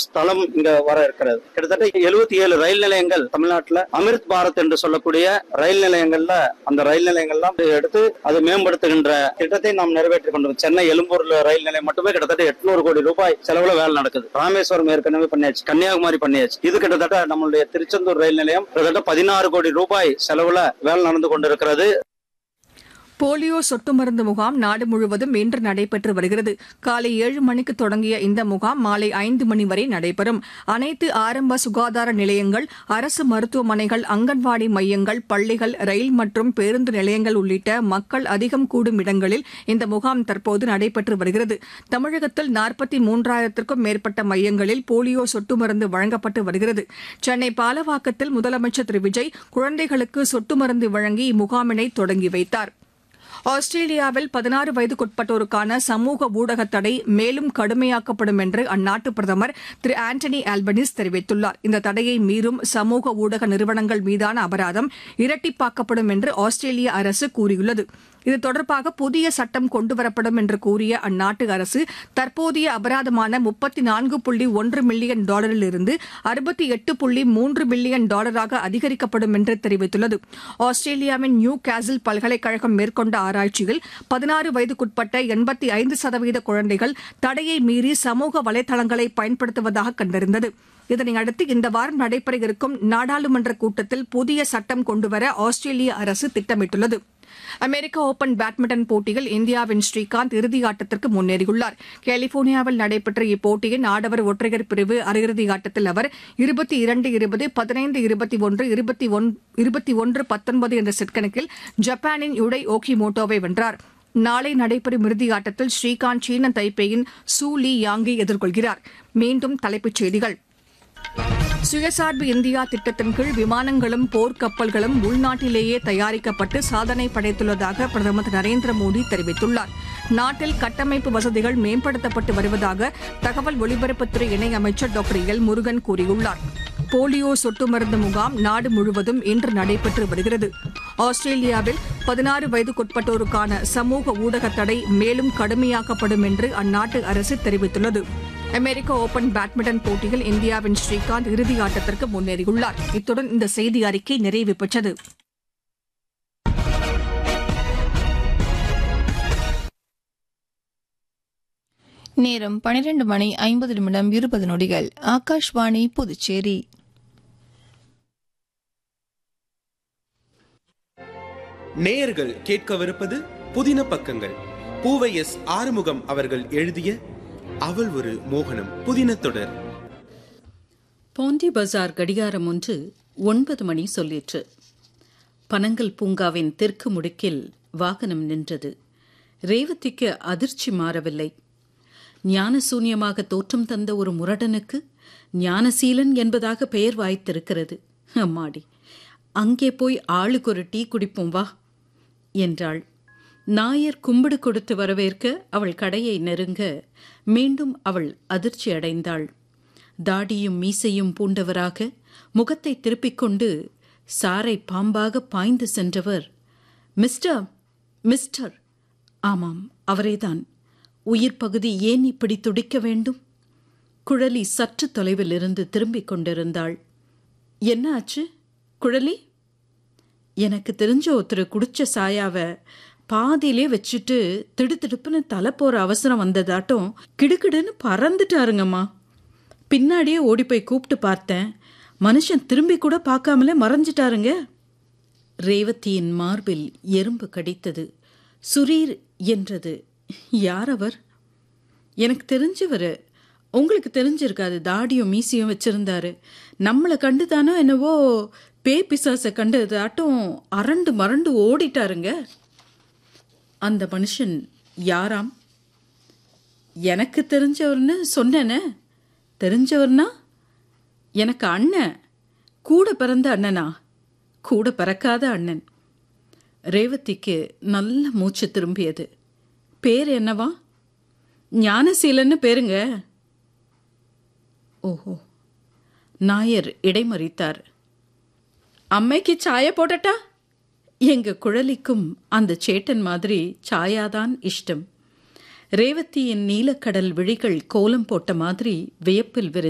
ஸ்தலம் இங்க வர இருக்கிறது கிட்டத்தட்ட எழுபத்தி ஏழு ரயில் நிலையங்கள் தமிழ்நாட்டுல அமிர்த் பாரத் என்று சொல்லக்கூடிய ரயில் நிலையங்கள்ல அந்த ரயில் நிலையங்கள்லாம் எடுத்து அதை மேம்படுத்துகின்ற திட்டத்தை நாம் நிறைவேற்றிக் கொண்டோம் சென்னை எழும்பூர்ல ரயில் நிலையம் மட்டுமே கிட்டத்தட்ட எட்நூறு கோடி ரூபாய் செலவுல வேலை நடக்குது ராமேஸ்வரம் ஏற்கனவே பண்ணியாச்சு கன்னியாகுமரி பண்ணியாச்சு இது கிட்டத்தட்ட நம்மளுடைய திருச்செந்தூர் ரயில் நிலையம் கிட்டத்தட்ட பதினாறு கோடி ரூபாய் செலவுல வேலை நடந்து கொண்டிருக்கிறது போலியோ சொட்டு மருந்து முகாம் நாடு முழுவதும் இன்று நடைபெற்று வருகிறது காலை ஏழு மணிக்கு தொடங்கிய இந்த முகாம் மாலை ஐந்து மணி வரை நடைபெறும் அனைத்து ஆரம்ப சுகாதார நிலையங்கள் அரசு மருத்துவமனைகள் அங்கன்வாடி மையங்கள் பள்ளிகள் ரயில் மற்றும் பேருந்து நிலையங்கள் உள்ளிட்ட மக்கள் அதிகம் கூடும் இடங்களில் இந்த முகாம் தற்போது நடைபெற்று வருகிறது தமிழகத்தில் நாற்பத்தி மூன்றாயிரத்திற்கும் மேற்பட்ட மையங்களில் போலியோ சொட்டு மருந்து வழங்கப்பட்டு வருகிறது சென்னை பாலவாக்கத்தில் முதலமைச்சர் திரு விஜய் குழந்தைகளுக்கு சொட்டு மருந்து வழங்கி இம்முகாமினை தொடங்கி வைத்தார் ஆஸ்திரேலியாவில் பதினாறு வயதுக்குட்பட்டோருக்கான சமூக ஊடக தடை மேலும் கடுமையாக்கப்படும் என்று அந்நாட்டு பிரதமர் திரு ஆண்டனி ஆல்பனிஸ் தெரிவித்துள்ளார் இந்த தடையை மீறும் சமூக ஊடக நிறுவனங்கள் மீதான அபராதம் இரட்டிப்பாக்கப்படும் என்று ஆஸ்திரேலிய அரசு கூறியுள்ளது இது தொடர்பாக புதிய சட்டம் கொண்டுவரப்படும் என்று கூறிய அந்நாட்டு அரசு தற்போதைய அபராதமான முப்பத்தி நான்கு புள்ளி ஒன்று மில்லியன் டாலரிலிருந்து அறுபத்தி எட்டு புள்ளி மூன்று மில்லியன் டாலராக அதிகரிக்கப்படும் என்று தெரிவித்துள்ளது ஆஸ்திரேலியாவின் நியூ கேசில் பல்கலைக்கழகம் மேற்கொண்ட ஆராய்ச்சியில் பதினாறு வயதுக்குட்பட்ட எண்பத்தி ஐந்து சதவீத குழந்தைகள் தடையை மீறி சமூக வலைதளங்களை பயன்படுத்துவதாக கண்டறிந்தது இதனையடுத்து இந்த வாரம் நடைபெற இருக்கும் நாடாளுமன்ற கூட்டத்தில் புதிய சட்டம் கொண்டுவர ஆஸ்திரேலிய அரசு திட்டமிட்டுள்ளது அமெரிக்க ஓபன் பேட்மிண்டன் போட்டியில் இந்தியாவின் ஸ்ரீகாந்த் இறுதியாட்டத்திற்கு முன்னேறியுள்ளார் கலிபோர்னியாவில் நடைபெற்ற இப்போட்டியின் ஆடவர் ஒற்றையர் பிரிவு அரையிறுதி ஆட்டத்தில் அவர் இருபத்தி இரண்டு இருபது பதினைந்து இருபத்தி ஒன்று இருபத்தி இருபத்தி ஒன்று பத்தொன்பது என்ற செட் கணக்கில் ஜப்பானின் யுடை ஓகிமோட்டோவை வென்றார் நாளை நடைபெறும் இறுதி ஆட்டத்தில் ஸ்ரீகாந்த் சீன தைப்பேயின் சூ லீ யாங்கை எதிர்கொள்கிறார் மீண்டும் தலைப்புச் செய்திகள் சுயசார்பு இந்தியா திட்டத்தின் கீழ் விமானங்களும் போர்க்கப்பல்களும் உள்நாட்டிலேயே தயாரிக்கப்பட்டு சாதனை படைத்துள்ளதாக பிரதமர் திரு நரேந்திர மோடி தெரிவித்துள்ளார் நாட்டில் கட்டமைப்பு வசதிகள் மேம்படுத்தப்பட்டு வருவதாக தகவல் ஒலிபரப்புத்துறை இணையமைச்சர் டாக்டர் எல் முருகன் கூறியுள்ளார் போலியோ சொட்டு மருந்து முகாம் நாடு முழுவதும் இன்று நடைபெற்று வருகிறது ஆஸ்திரேலியாவில் பதினாறு வயதுக்குட்பட்டோருக்கான சமூக ஊடக தடை மேலும் கடுமையாக்கப்படும் என்று அந்நாட்டு அரசு தெரிவித்துள்ளது அமெரிக்க ஓபன் பேட்மிண்டன் போட்டியில் இந்தியாவின் ஸ்ரீகாந்த் இறுதி ஆட்டத்திற்கு முன்னேறியுள்ளார் இத்துடன் இந்த செய்தி அறிக்கை நிறைவு பெற்றது நேரம் பனிரெண்டு மணி ஐம்பது நிமிடம் இருபது நொடிகள் ஆகாஷ்வாணி புதுச்சேரி நேயர்கள் கேட்கவிருப்பது புதின பக்கங்கள் பூவை எஸ் ஆறுமுகம் அவர்கள் எழுதிய அவள் ஒரு மோகனம் புதின தொடர் போண்டி பஜார் கடிகாரம் ஒன்று ஒன்பது மணி சொல்லிற்று பனங்கல் பூங்காவின் தெற்கு முடுக்கில் வாகனம் நின்றது ரேவதிக்கு அதிர்ச்சி மாறவில்லை ஞானசூன்யமாக தோற்றம் தந்த ஒரு முரடனுக்கு ஞானசீலன் என்பதாக பெயர் வாய்த்திருக்கிறது அம்மாடி அங்கே போய் ஆளுக்கு ஒரு டீ குடிப்போம் வா என்றாள் நாயர் கும்பிடு கொடுத்து வரவேற்க அவள் கடையை நெருங்க மீண்டும் அவள் அதிர்ச்சி அடைந்தாள் தாடியும் மீசையும் பூண்டவராக முகத்தை திருப்பிக் கொண்டு சாரை பாம்பாக பாய்ந்து சென்றவர் மிஸ்டர் மிஸ்டர் ஆமாம் அவரேதான் உயிர் பகுதி ஏன் இப்படி துடிக்க வேண்டும் குழலி சற்று தொலைவில் இருந்து திரும்பிக் கொண்டிருந்தாள் என்ன ஆச்சு குழலி எனக்கு தெரிஞ்ச ஒருத்தர் குடிச்ச சாயாவை பாதியிலே வச்சுட்டு திடுத்திடுப்புன்னு தலை போற அவசரம் வந்ததாட்டம் கிடுக்கிடுன்னு பறந்துட்டாருங்கம்மா பின்னாடியே ஓடி போய் கூப்பிட்டு பார்த்தேன் மனுஷன் திரும்பி கூட பார்க்காமலே மறைஞ்சிட்டாருங்க ரேவதியின் மார்பில் எறும்பு கடித்தது சுரீர் என்றது யார் அவர் எனக்கு தெரிஞ்சவர் உங்களுக்கு தெரிஞ்சிருக்காது தாடியும் மீசியும் வச்சிருந்தாரு நம்மளை கண்டுதானோ என்னவோ பே பிசாசை கண்டதாட்டம் அரண்டு மரண்டு ஓடிட்டாருங்க அந்த மனுஷன் யாராம் எனக்கு தெரிஞ்சவர்னு சொன்னேனே தெரிஞ்சவர்னா எனக்கு அண்ணன் கூட பிறந்த அண்ணனா கூட பிறக்காத அண்ணன் ரேவதிக்கு நல்ல மூச்சு திரும்பியது பேர் என்னவா ஞானசீலன்னு பேருங்க ஓஹோ நாயர் இடைமறித்தார் அம்மைக்கு சாய போடட்டா எங்க குழலிக்கும் அந்த சேட்டன் மாதிரி சாயாதான் இஷ்டம் ரேவதியின் நீலக்கடல் விழிகள் கோலம் போட்ட மாதிரி வியப்பில் விரு